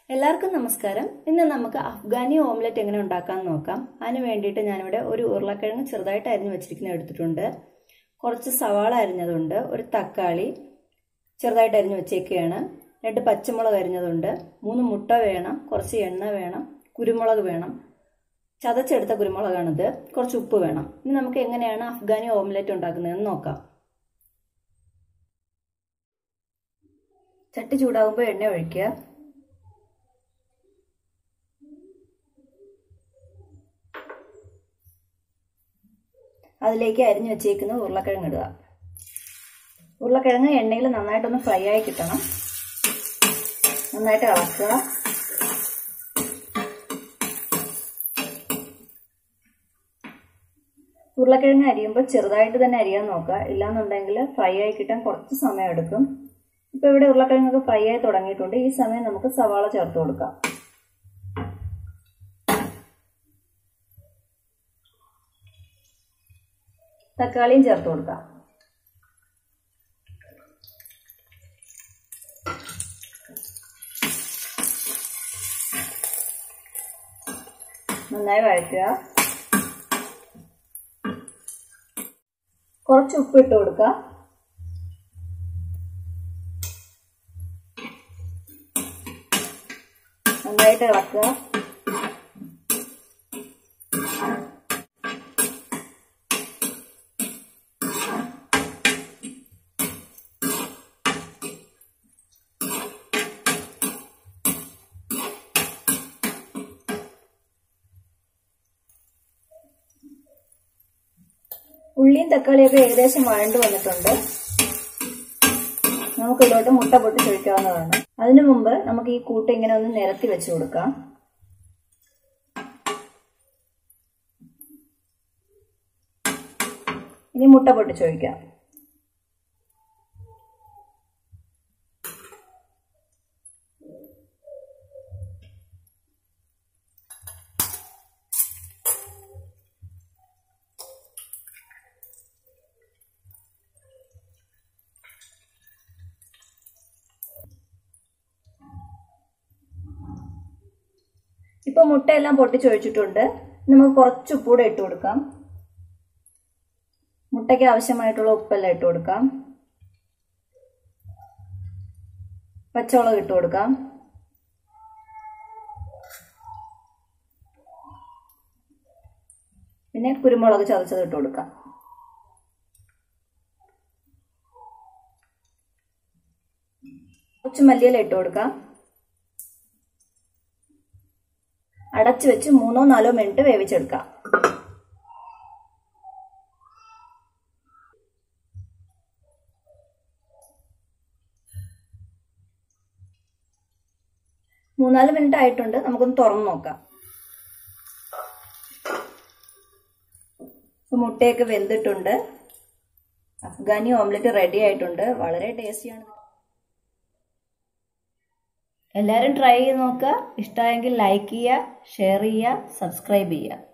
എല്ലാവർക്കും നമസ്കാരം ഇന്ന് നമുക്ക് അഫ്ഗാനി ഓംലെറ്റ് എങ്ങനെ ഉണ്ടാക്കാൻ നോക്കാം അതിന് വേണ്ടിയിട്ട് ഞാനിവിടെ ഒരു ഉരുളക്കിഴങ്ങ് ചെറുതായിട്ട് അരിഞ്ഞു വെച്ചിരിക്കുന്നത് എടുത്തിട്ടുണ്ട് കുറച്ച് സവാള അരിഞ്ഞതുണ്ട് ഒരു തക്കാളി ചെറുതായിട്ട് അരിഞ്ഞു വെച്ചേക്കുകയാണ് രണ്ട് പച്ചമുളക് അരിഞ്ഞതുണ്ട് മൂന്ന് മുട്ട വേണം കുറച്ച് എണ്ണ വേണം കുരുമുളക് വേണം ചതച്ചെടുത്ത കുരുമുളകാണിത് കുറച്ച് ഉപ്പ് വേണം ഇനി നമുക്ക് എങ്ങനെയാണ് അഫ്ഗാനി ഓംലെറ്റ് ഉണ്ടാക്കുന്നതെന്ന് നോക്കാം ചട്ടി ചൂടാകുമ്പോൾ എണ്ണ ഒഴിക്കുക അതിലേക്ക് അരിഞ്ഞു വെച്ചേക്കുന്ന ഉരുളക്കിഴങ്ങ് ഇടുക ഉരുളക്കിഴങ്ങ് എണ്ണയിൽ നന്നായിട്ടൊന്ന് ഫ്രൈ ആയി കിട്ടണം നന്നായിട്ട് ഇളക്കുക ഉരുളക്കിഴങ്ങ് അരിയുമ്പോൾ ചെറുതായിട്ട് തന്നെ അരിയാൻ നോക്കുക ഇല്ലാന്നുണ്ടെങ്കിൽ ഫ്രൈ ആയി കിട്ടാൻ കുറച്ച് സമയം എടുക്കും ഇപ്പോൾ ഇവിടെ ഉരുളക്കിഴങ്ങൊക്കെ ഫ്രൈ ആയി തുടങ്ങിയിട്ടുണ്ട് ഈ സമയം നമുക്ക് സവാള ചേർത്ത് കൊടുക്കാം തക്കാളിയും ചേർത്ത് കൊടുക്കാം നന്നായി വഴറ്റുക കുറച്ച് ഉപ്പ് ഇട്ട് കൊടുക്കുക നന്നായിട്ട് ഇളക്കുക ഉള്ളിയും തക്കാളിയൊക്കെ ഏകദേശം വഴണ്ടു വന്നിട്ടുണ്ട് നമുക്ക് ഇതിലോട്ട് മുട്ട പൊട്ടിച്ചൊഴിക്കാവുന്നതാണ് അതിനു മുമ്പ് നമുക്ക് ഈ കൂട്ട് ഇങ്ങനെ ഒന്ന് നിരത്തി വെച്ച് കൊടുക്കാം ഇനി മുട്ട പൊട്ടിച്ചൊഴിക്കാം ഇപ്പൊ മുട്ടയെല്ലാം പൊട്ടിച്ചൊഴിച്ചിട്ടുണ്ട് നമുക്ക് കുറച്ച് ഉപ്പൂടെ ഇട്ട് കൊടുക്കാം മുട്ടയ്ക്ക് ആവശ്യമായിട്ടുള്ള ഉപ്പെല്ലാം ഇട്ട് കൊടുക്കാം പച്ചമുളക് ഇട്ട് കൊടുക്കാം പിന്നെ കുരുമുളക് ചതച്ചത് ഇട്ട് കൊടുക്കാം കുറച്ച് മല്ലിയില ഇട്ട് കൊടുക്കാം അടച്ചു വെച്ച് മൂന്നോ നാലോ മിനിറ്റ് വേവിച്ചെടുക്കാം മൂന്നാല് മിനിറ്റ് ആയിട്ടുണ്ട് നമുക്കൊന്ന് തുറന്നു നോക്കാം മുട്ടയൊക്കെ വെന്തിട്ടുണ്ട് അഫ്ഗാനി ഓംലെറ്റ് റെഡി ആയിട്ടുണ്ട് വളരെ ടേസ്റ്റിയാണ് എല്ലാവരും ട്രൈ ചെയ്ത് നോക്കുക ഇഷ്ടമായെങ്കിൽ ലൈക്ക് ചെയ്യുക ഷെയർ ചെയ്യുക സബ്സ്ക്രൈബ് ചെയ്യുക